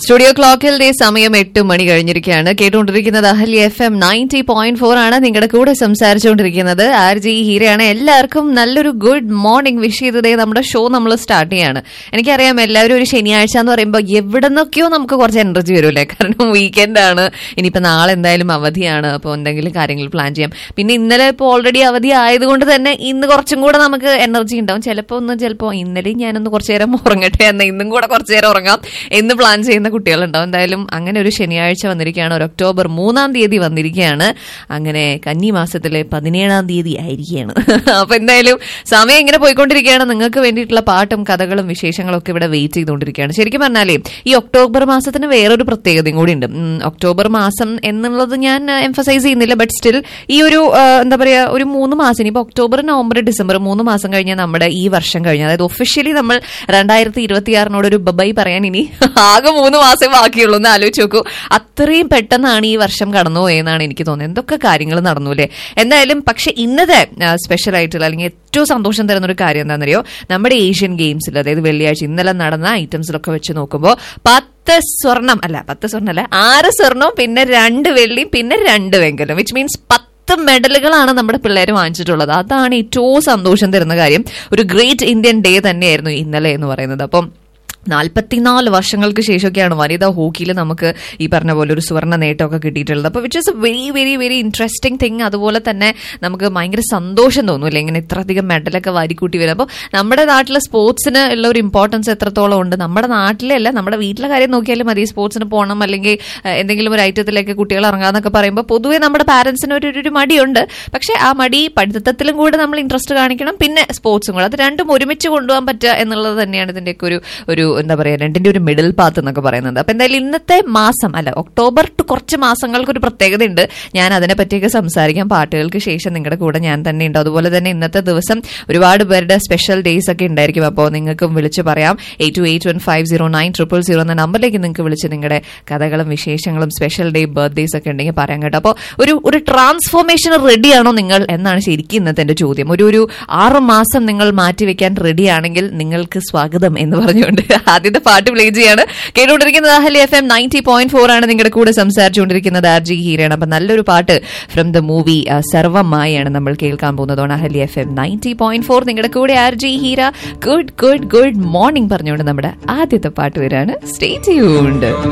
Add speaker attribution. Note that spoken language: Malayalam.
Speaker 1: സ്റ്റുഡിയോ ക്ലോക്കിൽ ദേ സമയം എട്ട് മണി കഴിഞ്ഞിരിക്കുകയാണ് കേട്ടുകൊണ്ടിരിക്കുന്നത് Ahalya F M ninety point four ആണ് നിങ്ങളുടെ കൂടെ സംസാരിച്ചുകൊണ്ടിരിക്കുന്നത് ആർ ജി ഹീരയാണ് എല്ലാവർക്കും നല്ലൊരു ഗുഡ് മോർണിംഗ് വിഷ് ചെയ്തതേ നമ്മുടെ ഷോ നമ്മൾ സ്റ്റാർട്ട് ചെയ്യാണ് എനിക്കറിയാം എല്ലാവരും ഒരു ശനിയാഴ്ച എന്ന് പറയുമ്പോൾ എവിടെ നിന്നൊക്കെയോ നമുക്ക് കുറച്ച് എനർജി വരുമല്ലേ കാരണം വീക്കെൻഡ് ആണ് ഇനിയിപ്പോൾ നാളെ എന്തായാലും അവധിയാണ് അപ്പോൾ എന്തെങ്കിലും കാര്യങ്ങൾ പ്ലാൻ ചെയ്യാം പിന്നെ ഇന്നലെ ഇപ്പോൾ ഓൾറെഡി അവധി ആയതുകൊണ്ട് തന്നെ ഇന്ന് കുറച്ചും കൂടെ നമുക്ക് എനർജി ഉണ്ടാവും ചിലപ്പോൾ ഒന്ന് ചിലപ്പോൾ ഇന്നലെയും ഞാനൊന്ന് കുറച്ചു നേരം ഉറങ്ങട്ടെ എന്ന് ഇന്നും കൂടെ കുറച്ചു നേരം ഉറങ്ങാം എന്ന് പ്ലാൻ ചെയ്യുന്ന കുട്ടികളുണ്ടാവും എന്തായാലും അങ്ങനെ ഒരു ശനിയാഴ്ച വന്നിരിക്കുകയാണ് ഒരു ഒക്ടോബർ മൂന്നാം തീയതി വന്നിരിക്കുകയാണ് അങ്ങനെ കന്നി മാസത്തിലെ പതിനേഴാം തീയതി ആയിരിക്കുകയാണ് അപ്പൊ എന്തായാലും സമയം ഇങ്ങനെ പോയിക്കൊണ്ടിരിക്കുകയാണ് നിങ്ങൾക്ക് വേണ്ടിയിട്ടുള്ള പാട്ടും കഥകളും വിശേഷങ്ങളും ഒക്കെ ഇവിടെ വെയിറ്റ് ചെയ്തുകൊണ്ടിരിക്കുകയാണ് ശരിക്കും പറഞ്ഞാലേ ഈ ഒക്ടോബർ മാസത്തിന് വേറൊരു പ്രത്യേകതയും കൂടി ഉണ്ട് ഉം, ഒക്ടോബർ മാസം എന്നുള്ളത് ഞാൻ എംഫസൈസ് ചെയ്യുന്നില്ല ബട്ട് സ്റ്റിൽ ഈ ഒരു ആ, എന്താ പറയാ ഒരു മൂന്ന് മാസം ഇനിയിപ്പോ ഒക്ടോബർ നവംബർ ഡിസംബർ മൂന്ന് മാസം കഴിഞ്ഞാൽ നമ്മുടെ ഈ വർഷം കഴിഞ്ഞു അതായത് ഒഫീഷ്യലി നമ്മൾ രണ്ടായിരത്തി ഇരുപത്തിയാറിനോട് ഒരു ബബൈ പറയാൻ ഇനി ആകെ മൂന്ന് മാസമേ ബാക്കിയുള്ളൂ എന്ന് ആലോചിച്ച് നോക്കൂ അത്രയും പെട്ടെന്നാണ് ഈ വർഷം കടന്നുപോയെന്നാണ് എനിക്ക് തോന്നുന്നത് എന്തൊക്കെ കാര്യങ്ങൾ നടന്നു അല്ലേ എന്തായാലും പക്ഷെ ഇന്നത്തെ സ്പെഷ്യൽ ആയിട്ടുള്ള അല്ലെങ്കിൽ ഏറ്റവും സന്തോഷം തരുന്ന ഒരു കാര്യം എന്താണെന്നറിയോ നമ്മുടെ ഏഷ്യൻ ഗെയിംസിൽ അതായത് വെള്ളിയാഴ്ച ഇന്നലെ നടന്ന ഐറ്റംസിലൊക്കെ വെച്ച് നോക്കുമ്പോൾ പത്ത് സ്വർണം അല്ല പത്ത് സ്വർണം അല്ല ആറ് സ്വർണവും പിന്നെ രണ്ട് വെള്ളിയും പിന്നെ രണ്ട് വെങ്കലം വിച്ച് മീൻസ് പത്ത് പത്ത് മെഡലുകളാണ് നമ്മുടെ പിള്ളേർ വാങ്ങിച്ചിട്ടുള്ളത് അതാണ് ഏറ്റവും സന്തോഷം തരുന്ന കാര്യം ഒരു ഗ്രേറ്റ് ഇന്ത്യൻ ഡേ തന്നെയായിരുന്നു ഇന്നലെ എന്ന് പറയുന്നത് അപ്പം നാൽപ്പത്തിനാല് വർഷങ്ങൾക്ക് ശേഷമൊക്കെയാണ് വനിതാ ഹോക്കിയിൽ നമുക്ക് ഈ പറഞ്ഞ പോലെ ഒരു സുവർണ്ണ നേട്ടമൊക്കെ കിട്ടിയിട്ടുള്ളത് അപ്പോൾ which is a very very very interesting thing അതുപോലെ തന്നെ നമുക്ക് ഭയങ്കര സന്തോഷം തോന്നൂല്ലേ ഇങ്ങനെ ഇത്രയധികം മെഡലൊക്കെ വാരിക്കൂട്ടി വരും അപ്പോൾ നമ്മുടെ നാട്ടിലെ സ്പോർട്സിന് ഉള്ള ഒരു ഇമ്പോർട്ടൻസ് എത്രത്തോളം ഉണ്ട് നമ്മുടെ നാട്ടിലെ അല്ല നമ്മുടെ വീട്ടിലെ കാര്യം നോക്കിയാലും മതി സ്പോർട്സിന് പോകണം അല്ലെങ്കിൽ ഏഹ്, എന്തെങ്കിലും ഒരു ഐറ്റത്തിലേക്ക് കുട്ടികൾ ഇറങ്ങാന്നൊക്കെ പറയുമ്പോൾ പൊതുവെ നമ്മുടെ പാരന്റ്സിന് ഒരു ഒരു മടിയുണ്ട് പക്ഷെ ആ മടി പഠിത്തത്തിലും കൂടെ നമ്മൾ ഇൻട്രസ്റ്റ് കാണിക്കണം പിന്നെ സ്പോർട്സും കൂടെ അത് രണ്ടും ഒരുമിച്ച് കൊണ്ടുപോകാൻ പറ്റുക എന്നുള്ളത് തന്നെയാണ് ഇതിന്റെയൊക്കെ ഒരു ഒരു എന്താ പറയുക രണ്ടിന്റെ ഒരു മിഡിൽ പാത്ത് എന്നൊക്കെ പറയുന്നത് അപ്പൊ എന്തായാലും ഇന്നത്തെ മാസം അല്ല ഒക്ടോബർ ടു കുറച്ച് മാസങ്ങൾക്ക് ഒരു പ്രത്യേകത ഉണ്ട് ഞാൻ അതിനെ പറ്റിയൊക്കെ സംസാരിക്കാം പാട്ടുകൾക്ക് ശേഷം നിങ്ങളുടെ കൂടെ ഞാൻ തന്നെ ഉണ്ട് അതുപോലെ തന്നെ ഇന്നത്തെ ദിവസം ഒരുപാട് പേരുടെ സ്പെഷ്യൽ ഡേയ്സ് ഒക്കെ ഉണ്ടായിരിക്കും അപ്പോൾ നിങ്ങൾക്കും വിളിച്ച് പറയാം eight two eight one five zero nine triple zero എന്ന നമ്പറിലേക്ക് നിങ്ങൾക്ക് വിളിച്ച് നിങ്ങളുടെ കഥകളും വിശേഷങ്ങളും സ്പെഷ്യൽ ഡേ ബർത്ത്ഡേസ് ഒക്കെ ഉണ്ടെങ്കിൽ പറയാൻ കേട്ടോ അപ്പോൾ ഒരു ഒരു ട്രാൻസ്ഫോർമേഷൻ റെഡിയാണോ നിങ്ങൾ എന്നാണ് ശരിക്കും ഇന്നത്തെ എന്റെ ചോദ്യം ഒരു ഒരു ആറ് മാസം നിങ്ങൾ മാറ്റിവെക്കാൻ റെഡിയാണെങ്കിൽ നിങ്ങൾക്ക് സ്വാഗതം എന്ന് പറഞ്ഞുകൊണ്ട് ആദ്യത്തെ പാട്ട് പ്ലേ ചെയ്യാണ് കേട്ടുകൊണ്ടിരിക്കുന്നത് Ahalya F M ninety point four ആണ് നിങ്ങളുടെ കൂടെ സംസാരിച്ചുകൊണ്ടിരിക്കുന്നത് ആർ ജി ഹീരയാണ് അപ്പൊ നല്ലൊരു പാട്ട് ഫ്രം ദ മൂവി സർവമായാണ് നമ്മൾ കേൾക്കാൻ പോകുന്നത് Ahalya F M ninety point four നിങ്ങളുടെ കൂടെ R G Heera good good good morning പറഞ്ഞുകൊണ്ട് നമ്മുടെ ആദ്യത്തെ പാട്ട് വരാണ് സ്റ്റേ ട്യൂൺഡ്